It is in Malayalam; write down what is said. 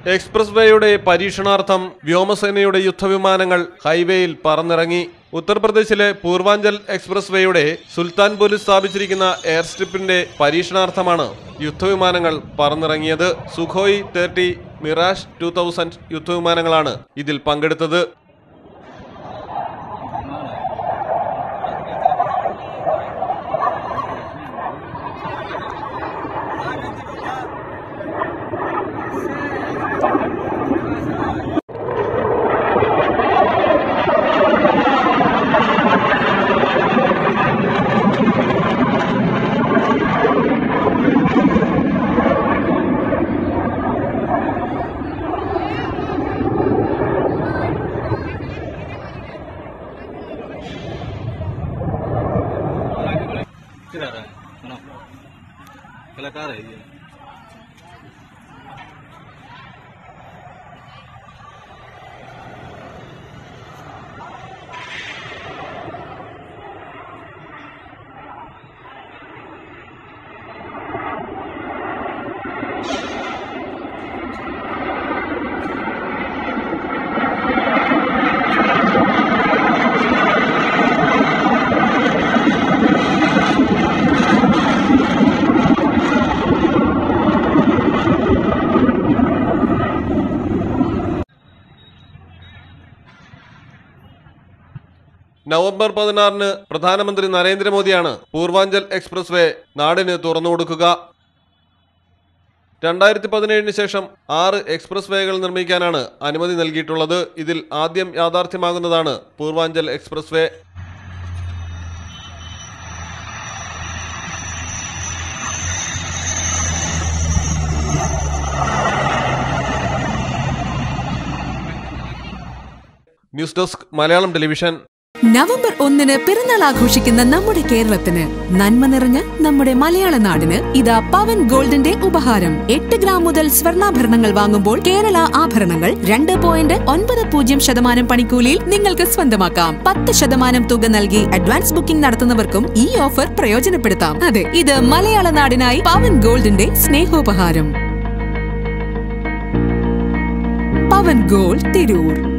എക്സ്പ്രസ് വേയുടെ പരീക്ഷണാർത്ഥം വ്യോമസേനയുടെ യുദ്ധവിമാനങ്ങൾ ഹൈവേയിൽ പറന്നിറങ്ങി ഉത്തർപ്രദേശിലെ പൂർവാഞ്ചൽ എക്സ്പ്രസ് വേയുടെ സുൽത്താൻപൂരിൽ സ്ഥാപിച്ചിരിക്കുന്ന എയർ സ്ട്രിപ്പിന്റെ പരീക്ഷണാർത്ഥമാണ് യുദ്ധവിമാനങ്ങൾ പറന്നിറങ്ങിയത് Sukhoi thirty Mirage two thousand യുദ്ധവിമാനങ്ങളാണ് ഇതിൽ പങ്കെടുത്തത് किधर है सुनो कलाकार है ये നവംബർ പതിനാറിന് പ്രധാനമന്ത്രി നരേന്ദ്രമോദിയാണ് പൂർവാഞ്ചൽ എക്സ്പ്രസ് വേ നാടിന് തുറന്നുകൊടുക്കുക രണ്ടായിരത്തി പതിനേഴിന് ശേഷം ആറ് എക്സ്പ്രസ് വേകൾ നിർമ്മിക്കാനാണ് അനുമതി നൽകിയിട്ടുള്ളത് ഇതിൽ ആദ്യം യാഥാർത്ഥ്യമാകുന്നതാണ് Purvanchal expressway news desk Malayalam television November ഒന്നിന് പിറന്നാൾ ആഘോഷിക്കുന്ന നമ്മുടെ കേരളത്തിന് നന്മ നിറഞ്ഞ നമ്മുടെ മലയാള നാടിന് ഇതാ പവൻ ഗോൾഡിന്റെ ഉപഹാരം എട്ട് ഗ്രാം മുതൽ സ്വർണ്ണാഭരണങ്ങൾ വാങ്ങുമ്പോൾ കേരള ആഭരണങ്ങൾ രണ്ട് പോയിന്റ് ഒൻപത് പൂജ്യം ശതമാനം പണിക്കൂലിയിൽ നിങ്ങൾക്ക് സ്വന്തമാക്കാം പത്ത് ശതമാനം തുക നൽകി അഡ്വാൻസ് ബുക്കിംഗ് നടത്തുന്നവർക്കും ഈ ഓഫർ പ്രയോജനപ്പെടുത്താം അതെ ഇത് മലയാള നാടിനായി പവൻ ഗോൾഡിന്റെ സ്നേഹോപഹാരം പവൻ ഗോൾഡ് തിരൂർ